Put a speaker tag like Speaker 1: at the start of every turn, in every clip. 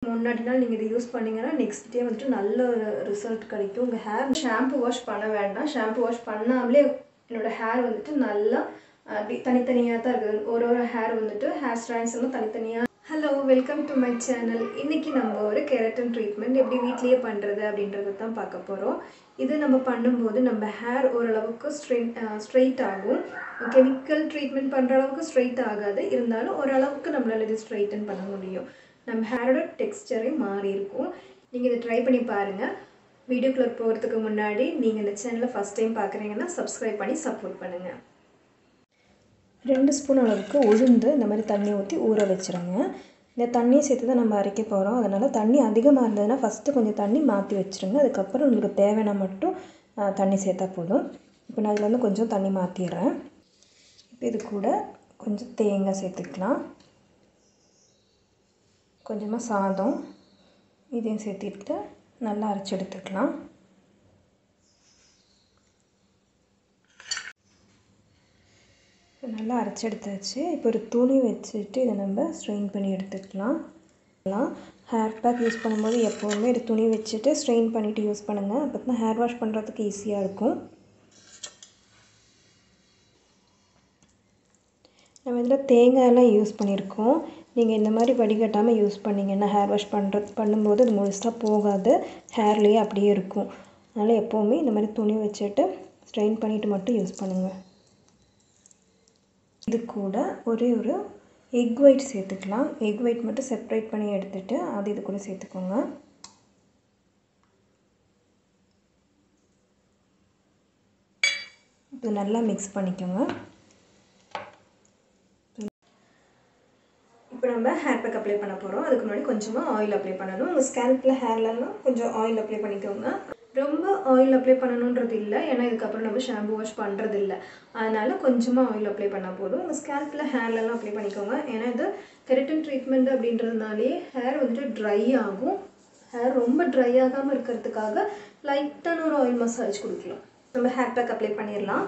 Speaker 1: முன்னாடி நாள் நீங்கள் இதை யூஸ் பண்ணீங்கன்னா நெக்ஸ்ட் டே வந்துட்டு நல்ல ஒரு ரிசல்ட் கிடைக்கும் உங்கள் ஹேர் ஷாம்பு வாஷ் பண்ண வேண்டாம் ஷாம்பு வாஷ் பண்ணாமலே என்னோடய ஹேர் வந்துட்டு நல்லா அப்படி தனித்தனியாக தான் இருக்குது ஒரு ஒரு ஹேர் வந்துட்டு ஹேர் ஸ்ட்ரைன்ஸ் எல்லாம் தனித்தனியாக hello welcome to my channel இன்றைக்கி நம்ம ஒரு கெரட்டன் ட்ரீட்மெண்ட் எப்படி வீட்லேயே பண்ணுறது அப்படின்றத தான் பார்க்க போகிறோம் இது நம்ம பண்ணும்போது நம்ம ஹேர் ஓரளவுக்கு ஸ்ட்ரெயின் ஸ்ட்ரெயிட் ஆகும் கெமிக்கல் ட்ரீட்மெண்ட் பண்ணுற அளவுக்கு ஸ்ட்ரெயிட் ஆகாது இருந்தாலும் ஓரளவுக்கு நம்மளால் இது ஸ்ட்ரைட்டன் பண்ண முடியும் நம்ம ஹேரோட டெக்ஸ்டரே மாறி இருக்கும் நீங்கள் இதை ட்ரை பண்ணி பாருங்கள் வீடியோக்குள்ளே போகிறதுக்கு முன்னாடி நீங்கள் இந்த சேனலை ஃபஸ்ட் டைம் பார்க்குறீங்கன்னா சப்ஸ்கிரைப் பண்ணி சப்போர்ட் பண்ணுங்கள் ரெண்டு ஸ்பூன் அளவுக்கு உளுந்து இந்த மாதிரி தண்ணி ஊற்றி ஊற வச்சுருங்க இந்த தண்ணியை சேர்த்து தான் நம்ம அரைக்க போகிறோம் அதனால் தண்ணி அதிகமாக இருந்ததுன்னா ஃபஸ்ட்டு கொஞ்சம் தண்ணி மாற்றி வச்சுருங்க அதுக்கப்புறம் உங்களுக்கு தேவையான மட்டும் தண்ணி சேர்த்தா போதும் இப்போ நான் இதில் வந்து கொஞ்சம் தண்ணி மாற்றிடுறேன் இப்போ இது கூட கொஞ்சம் தேங்காய் சேர்த்துக்கலாம் கொஞ்சமாக சாதம் இதையும் சேர்த்துட்டு நல்லா அரைச்சி எடுத்துக்கலாம் நல்லா அரைச்சி எடுத்தாச்சு இப்போ ஒரு துணி வச்சுட்டு இதை நம்ம ஸ்ட்ரெயின் பண்ணி எடுத்துக்கலாம் ஹேர் பேக் யூஸ் பண்ணும்போது எப்போவுமே இது துணி வச்சுட்டு ஸ்ட்ரெயின் பண்ணிவிட்டு யூஸ் பண்ணுங்கள் அப்போ தான் ஹேர் வாஷ் பண்ணுறதுக்கு ஈஸியாக இருக்கும் நம்ம இதில் தேங்காயெல்லாம் யூஸ் பண்ணியிருக்கோம் நீங்கள் இந்த மாதிரி வடிகட்டாமல் யூஸ் பண்ணிங்கன்னா ஹேர் வாஷ் பண்ணுறது பண்ணும்போது அது முழுசாக போகாது ஹேர்லேயே அப்படியே இருக்கும் அதனால் எப்போவுமே இந்த மாதிரி துணி வச்சுட்டு ஸ்ட்ரெயின் பண்ணிவிட்டு மட்டும் யூஸ் பண்ணுங்கள் இது கூட ஒரே ஒரு எக் ஒயிட் சேர்த்துக்கலாம் எக் ஒயிட் மட்டும் செப்ரேட் பண்ணி எடுத்துகிட்டு அது இது கூட சேர்த்துக்கோங்க இது நல்லா மிக்ஸ் பண்ணிக்கோங்க இப்போ நம்ம ஹேர் பேக் அப்ளை பண்ண போகிறோம் அதுக்கு முன்னாடி கொஞ்சமாக ஆயில் அப்ளை பண்ணணும் உங்கள் ஸ்கேல்பில் ஹேர்லலாம் கொஞ்சம் ஆயில் அப்ளை பண்ணிக்கோங்க ரொம்ப ஆயில் அப்ளை பண்ணணுன்றது இல்லை ஏன்னா இதுக்கப்புறம் நம்ம ஷாம்பு வாஷ் பண்ணுறது இல்லை அதனால் கொஞ்சமாக ஆயில் அப்ளை பண்ணால் போதும் உங்கள் ஸ்கேல்பில் ஹேர்லலாம் அப்ளை பண்ணிக்கோங்க ஏன்னா இது கெரட்டின் ட்ரீட்மெண்ட் அப்படின்றதுனாலே ஹேர் வந்துட்டு ட்ரை ஆகும் ஹேர் ரொம்ப ட்ரை ஆகாமல் இருக்கிறதுக்காக லைட்டான ஒரு ஆயில் மசாஜ் கொடுக்கலாம் நம்ம ஹேர் பேக் அப்ளை பண்ணிடலாம்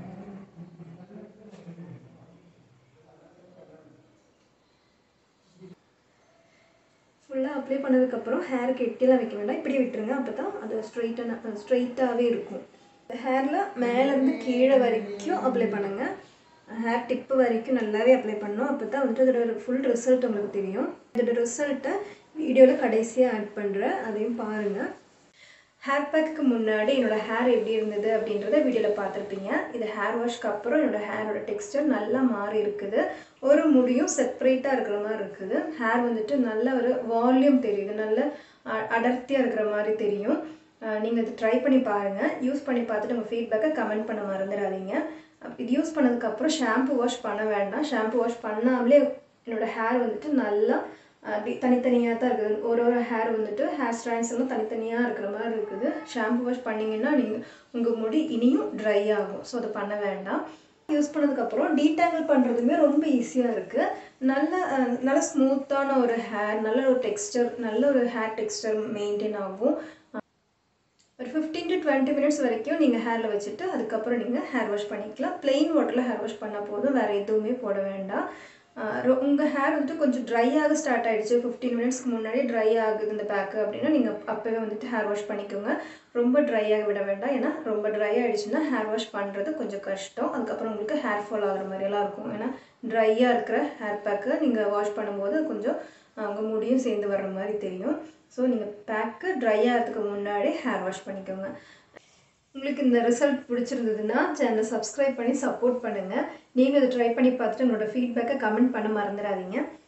Speaker 1: ஃபுல்லாக அப்ளை பண்ணதுக்கப்புறம் ஹேர் கெட்டிலாம் வைக்க வேண்டாம் இப்படி விட்டுருங்க அப்போ தான் அது ஸ்ட்ரைட்டான ஸ்ட்ரைட்டாகவே இருக்கும் ஹேரில் மேலேருந்து கீழே வரைக்கும் அப்ளை பண்ணுங்கள் ஹேர் டிப்பு வரைக்கும் நல்லாவே அப்ளை பண்ணணும் அப்போ தான் வந்துட்டு அதோட ஃபுல் ரிசல்ட் உங்களுக்கு தெரியும் இதோட ரிசல்ட்டை வீடியோவில் கடைசியாக ஆட் பண்ணுறேன் அதையும் பாருங்கள் ஹேர் பேக்கு முன்னாடி என்னோடய ஹேர் எப்படி இருந்தது அப்படின்றத வீடியோவில் பார்த்துருப்பீங்க இது ஹேர் வாஷ்க்கு அப்புறம் என்னோடய ஹேரோட டெக்ஸ்டர் நல்லா மாறி இருக்குது ஒரு முடியும் செப்பரேட்டாக இருக்கிற மாதிரி இருக்குது ஹேர் வந்துட்டு நல்ல ஒரு வால்யூம் தெரியுது நல்ல அடர்த்தியாக இருக்கிற மாதிரி தெரியும் நீங்கள் இது ட்ரை பண்ணி பாருங்கள் யூஸ் பண்ணி பார்த்துட்டு உங்கள் ஃபீட்பேக்கை கமெண்ட் பண்ண மறந்துடாதீங்க இது யூஸ் பண்ணதுக்கப்புறம் ஷாம்பு வாஷ் பண்ண வேண்டாம் ஷாம்பு வாஷ் பண்ணாமலே என்னோடய ஹேர் வந்துட்டு நல்லா அப்படி தனித்தனியாக தான் இருக்குது ஒரு ஒரு ஹேர் வந்துட்டு ஹேர் ஸ்ட்ரைன்ஸ் எல்லாம் தனித்தனியாக இருக்கிற மாதிரி இருக்குது ஷாம்பு வாஷ் பண்ணிங்கன்னா நீங்கள் உங்கள் முடி இனியும் ட்ரை ஆகும் ஸோ அதை பண்ண வேண்டாம் யூஸ் பண்ணதுக்கப்புறம் டீடாங்கிள் பண்ணுறதுமே ரொம்ப ஈஸியாக இருக்குது நல்ல நல்ல ஸ்மூத்தான ஒரு ஹேர் நல்ல ஒரு டெக்ஸ்டர் நல்ல ஒரு ஹேர் டெக்ஸ்டர் மெயின்டைன் ஆகும் ஒரு ஃபிஃப்டீன் டு டுவெண்ட்டி மினிட்ஸ் வரைக்கும் நீங்கள் ஹேரில் வச்சுட்டு அதுக்கப்புறம் நீங்கள் ஹேர் வாஷ் பண்ணிக்கலாம் ப்ளெயின் வாட்டரில் ஹேர் வாஷ் பண்ணால் போதும் வேறு எதுவுமே போட வேண்டாம் உங்கள் ஹேர் வந்துட்டு கொஞ்சம் ட்ரை ஆக ஸ்டார்ட் ஆகிடுச்சு ஃபிஃப்டீன் மினிட்ஸ்க்கு முன்னாடி ட்ரை ஆகுது இந்த பேக்கு அப்படின்னா நீங்கள் அப்போவே வந்துட்டு ஹேர் வாஷ் பண்ணிக்கோங்க ரொம்ப ட்ரை ஆக விட வேண்டாம் ஏன்னா ரொம்ப ட்ரை ஆகிடுச்சுன்னா ஹேர் வாஷ் பண்ணுறது கொஞ்சம் கஷ்டம் அதுக்கப்புறம் உங்களுக்கு ஹேர் ஃபால் ஆகிற மாதிரியெல்லாம் இருக்கும் ஏன்னா ட்ரையாக இருக்கிற ஹேர் பேக்கை நீங்கள் வாஷ் பண்ணும்போது கொஞ்சம் உங்கள் முடியும் சேர்ந்து வர்ற மாதிரி தெரியும் ஸோ நீங்கள் பேக்கு ட்ரை ஆகிறதுக்கு முன்னாடி ஹேர் வாஷ் பண்ணிக்கோங்க உங்களுக்கு இந்த ரிசல்ட் பிடிச்சிருந்ததுன்னா சேனலை சப்ஸ்கிரைப் பண்ணி சப்போர்ட் பண்ணுங்கள் நீங்கள் இதை ட்ரை பண்ணி பார்த்துட்டு உங்களோட ஃபீட்பேக்கை கமெண்ட் பண்ண மறந்துடாதீங்க